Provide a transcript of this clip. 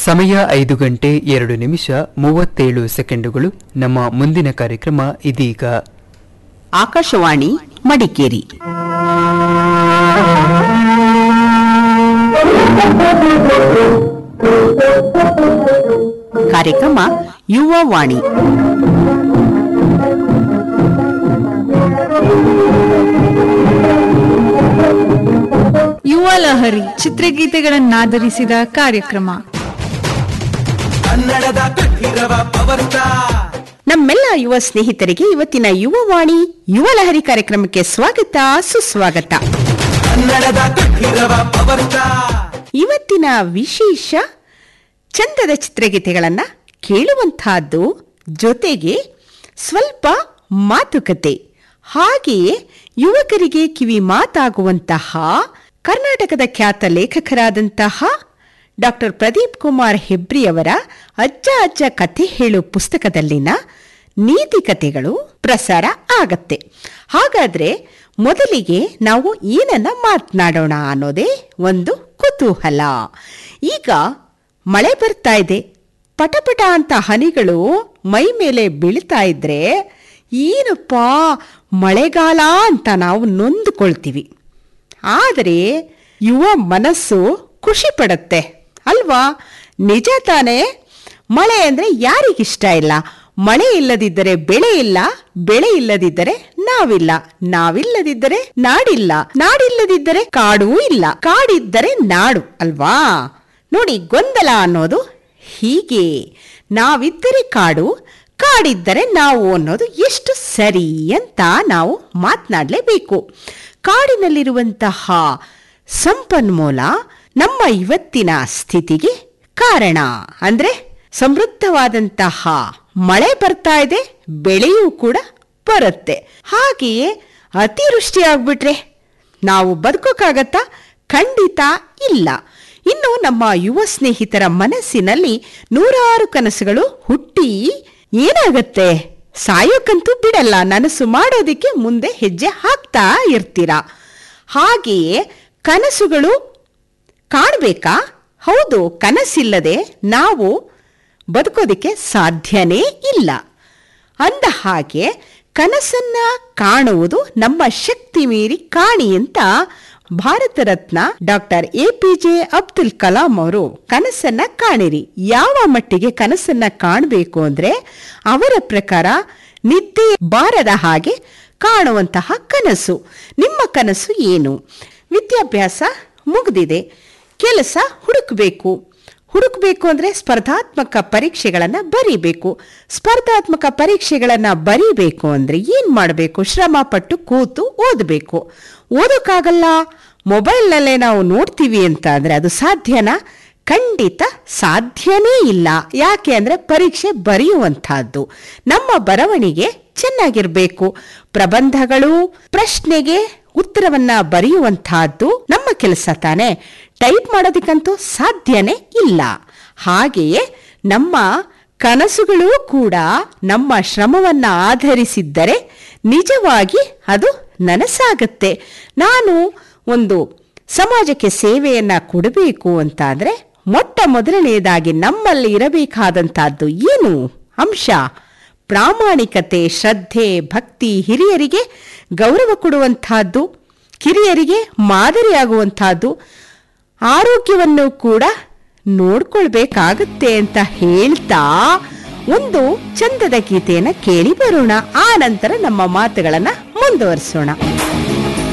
ಸಮಯ ಐದು ಗಂಟೆ ಎರಡು ನಿಮಿಷ ಮೂವತ್ತೇಳು ಸೆಕೆಂಡುಗಳು ನಮ್ಮ ಮುಂದಿನ ಕಾರ್ಯಕ್ರಮ ಇದೀಗ ಆಕಾಶವಾಣಿ ಮಡಿಕೇರಿ ಕಾರ್ಯಕ್ರಮ ಯುವ ವಾಣಿ ಯುವ ಲಹರಿ ಚಿತ್ರಗೀತೆಗಳನ್ನಾಧರಿಸಿದ ಕಾರ್ಯಕ್ರಮ ಕನ್ನಡದ ಕಟ್ಟಿರವ ಪವರ್ತ ನಮ್ಮೆಲ್ಲ ಯುವ ಸ್ನೇಹಿತರಿಗೆ ಇವತ್ತಿನ ಯುವ ವಾಣಿ ಯುವ ಲಹರಿ ಕಾರ್ಯಕ್ರಮಕ್ಕೆ ಸ್ವಾಗತ ಸುಸ್ವಾಗತ ಕನ್ನಡದ ಕಟ್ಟಿರವ ಪವರ್ತ ಇವತ್ತಿನ ವಿಶೇಷ ಚಂದದ ಚಿತ್ರಗೀತೆಗಳನ್ನ ಕೇಳುವಂತಹದ್ದು ಜೊತೆಗೆ ಸ್ವಲ್ಪ ಮಾತುಕತೆ ಹಾಗೆಯೇ ಯುವಕರಿಗೆ ಕಿವಿ ಮಾತಾಗುವಂತಹ ಕರ್ನಾಟಕದ ಖ್ಯಾತ ಲೇಖಕರಾದಂತಹ ಡಾಕ್ಟರ್ ಪ್ರದೀಪ್ ಕುಮಾರ್ ಹೆಬ್ರಿಯವರ ಅಜ್ಜ ಅಜ್ಜ ಕಥೆ ಹೇಳು ಪುಸ್ತಕದಲ್ಲಿನ ನೀತಿ ಕಥೆಗಳು ಪ್ರಸಾರ ಆಗತ್ತೆ ಹಾಗಾದ್ರೆ ಮೊದಲಿಗೆ ನಾವು ಏನನ್ನ ಮಾತನಾಡೋಣ ಅನ್ನೋದೇ ಒಂದು ಕುತೂಹಲ ಈಗ ಮಳೆ ಬರ್ತಾ ಇದೆ ಪಟಪಟ ಅಂತ ಹನಿಗಳು ಮೈ ಮೇಲೆ ಬೀಳ್ತಾ ಇದ್ರೆ ಏನಪ್ಪಾ ಮಳೆಗಾಲ ಅಂತ ನಾವು ನೊಂದುಕೊಳ್ತೀವಿ ಆದರೆ ಯುವ ಮನಸ್ಸು ಖುಷಿ ಪಡುತ್ತೆ ಅಲ್ವಾ ನಿಜ ತಾನೇ ಮಳೆ ಅಂದರೆ ಯಾರಿಗಿಷ್ಟ ಇಲ್ಲ ಮಳೆ ಇಲ್ಲದಿದ್ದರೆ ಬೆಳೆ ಇಲ್ಲ ಬೆಳೆ ಇಲ್ಲದಿದ್ದರೆ ನಾವಿಲ್ಲ ನಾವಿಲ್ಲದಿದ್ದರೆ ನಾಡಿಲ್ಲ ನಾಡಿಲ್ಲದಿದ್ದರೆ ಕಾಡೂ ಇಲ್ಲ ಕಾಡಿದ್ದರೆ ನಾಡು ಅಲ್ವಾ ನೋಡಿ ಗೊಂದಲ ಅನ್ನೋದು ಹೀಗೆ ನಾವಿದ್ದರೆ ಕಾಡು ಕಾಡಿದ್ದರೆ ನಾವು ಅನ್ನೋದು ಎಷ್ಟು ಸರಿ ಅಂತ ನಾವು ಮಾತನಾಡಲೇಬೇಕು ಕಾಡಿನಲ್ಲಿರುವಂತಹ ಸಂಪನ್ಮೂಲ ನಮ್ಮ ಇವತ್ತಿನ ಸ್ಥಿತಿಗೆ ಕಾರಣ ಅಂದ್ರೆ ಸಮೃದ್ಧವಾದಂತಹ ಮಳೆ ಬರ್ತಾ ಇದೆ ಬೆಳೆಯೂ ಕೂಡ ಬರುತ್ತೆ ಹಾಗೆಯೇ ಅತಿವೃಷ್ಟಿ ಆಗ್ಬಿಟ್ರೆ ನಾವು ಬದುಕೋಕ್ಕಾಗತ್ತಾ ಖಂಡಿತ ಇಲ್ಲ ಇನ್ನು ನಮ್ಮ ಯುವ ಸ್ನೇಹಿತರ ಮನಸ್ಸಿನಲ್ಲಿ ನೂರಾರು ಕನಸುಗಳು ಹುಟ್ಟಿ ಏನಾಗತ್ತೆ ಸಾಯೋಕ್ಕಂತೂ ಬಿಡಲ್ಲ ನನಸು ಮಾಡೋದಕ್ಕೆ ಮುಂದೆ ಹೆಜ್ಜೆ ಹಾಕ್ತಾ ಇರ್ತೀರಾ ಹಾಗೆಯೇ ಕನಸುಗಳು ಕಾಣಬೇಕಾ ಹೌದು ಕನಸಿಲ್ಲದೆ ನಾವು ಬದುಕೋದಕ್ಕೆ ಸಾಧ್ಯನೇ ಇಲ್ಲ ಅಂದ ಹಾಗೆ ಕನಸನ್ನ ಕಾಣುವುದು ನಮ್ಮ ಶಕ್ತಿ ಮೀರಿ ಕಾಣಿ ಅಂತ Bharat Ratna doctor A P J Abdul Kalam ಅವರು ಕನಸನ್ನ ಕಾಣಿರಿ ಯಾವ ಮಟ್ಟಿಗೆ ಕನಸನ್ನ ಕಾಣಬೇಕು ಅಂದ್ರೆ ಅವರ ಪ್ರಕಾರ ನಿದ್ದೆ ಬಾರದ ಹಾಗೆ ಕಾಣುವಂತಹ ಕನಸು ನಿಮ್ಮ ಕನಸು ಏನು ವಿದ್ಯಾಭ್ಯಾಸ ಮುಗಿದಿದೆ ಕೆಲಸ ಹುಡುಕಬೇಕು ಹುಡುಕಬೇಕು ಅಂದ್ರೆ ಸ್ಪರ್ಧಾತ್ಮಕ ಪರೀಕ್ಷೆಗಳನ್ನ ಬರೀಬೇಕು ಸ್ಪರ್ಧಾತ್ಮಕ ಪರೀಕ್ಷೆಗಳನ್ನ ಬರೀಬೇಕು ಅಂದ್ರೆ ಏನ್ ಮಾಡಬೇಕು ಶ್ರಮ ಪಟ್ಟು ಕೂತು ಓದಬೇಕು ಓದೋಕ್ಕಾಗಲ್ಲ ಮೊಬೈಲ್ನಲ್ಲೇ ನಾವು ನೋಡ್ತೀವಿ ಅಂತ ಅಂದ್ರೆ ಅದು ಸಾಧ್ಯನಾ ಖಂಡಿತ ಸಾಧ್ಯನೇ ಇಲ್ಲ ಯಾಕೆ ಅಂದ್ರೆ ಪರೀಕ್ಷೆ ಬರೆಯುವಂತಹದ್ದು ನಮ್ಮ ಬರವಣಿಗೆ ಚೆನ್ನಾಗಿರ್ಬೇಕು ಪ್ರಬಂಧಗಳು ಪ್ರಶ್ನೆಗೆ ಉತ್ತರವನ್ನ ಬರೆಯುವಂತಹದ್ದು ನಮ್ಮ ಕೆಲಸ ತಾನೆ ಟೈಪ್ ಮಾಡೋದಕ್ಕಂತೂ ಸಾಧ್ಯನೇ ಇಲ್ಲ ಹಾಗೆಯೇ ನಮ್ಮ ಕನಸುಗಳು ಕೂಡ ನಮ್ಮ ಶ್ರಮವನ್ನ ಆಧರಿಸಿದ್ದರೆ ನಿಜವಾಗಿ ಅದು ನನಸಾಗತ್ತೆ ನಾನು ಒಂದು ಸಮಾಜಕ್ಕೆ ಸೇವೆಯನ್ನ ಕೊಡಬೇಕು ಅಂತ ಅಂದ್ರೆ ಮೊಟ್ಟ ಮೊದಲನೆಯದಾಗಿ ನಮ್ಮಲ್ಲಿ ಇರಬೇಕಾದಂತಹದ್ದು ಏನು ಅಂಶ ಪ್ರಾಮಾಣಿಕತೆ ಶ್ರದ್ಧೆ ಭಕ್ತಿ ಹಿರಿಯರಿಗೆ ಗೌರವ ಕೊಡುವಂತಹದ್ದು ಕಿರಿಯರಿಗೆ ಮಾದರಿಯಾಗುವಂತಹದ್ದು ಆರೋಗ್ಯವನ್ನು ಕೂಡ ನೋಡ್ಕೊಳ್ಬೇಕಾಗುತ್ತೆ ಅಂತ ಹೇಳ್ತಾ ಒಂದು ಚಂದದ ಗೀತೆಯನ್ನ ಕೇಳಿ ಬರೋಣ ಆ ನಂತರ ನಮ್ಮ ಮಾತುಗಳನ್ನ ಮುಂದುವರಿಸೋಣ